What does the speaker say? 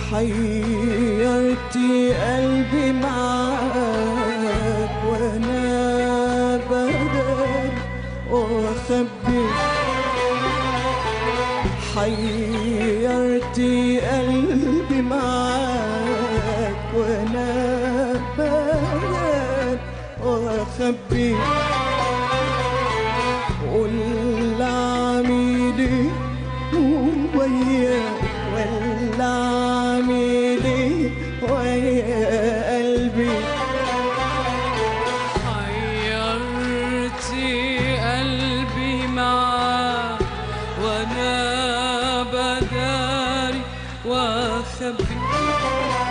حيرتي قلبي معاك وانا بدل واخبي حيرتي قلبي معاك وانا بدل واخبي قول عميلي وياك ولا عميلي ويا قلبي حيرتي قلبي معاك وانا بداري واخبي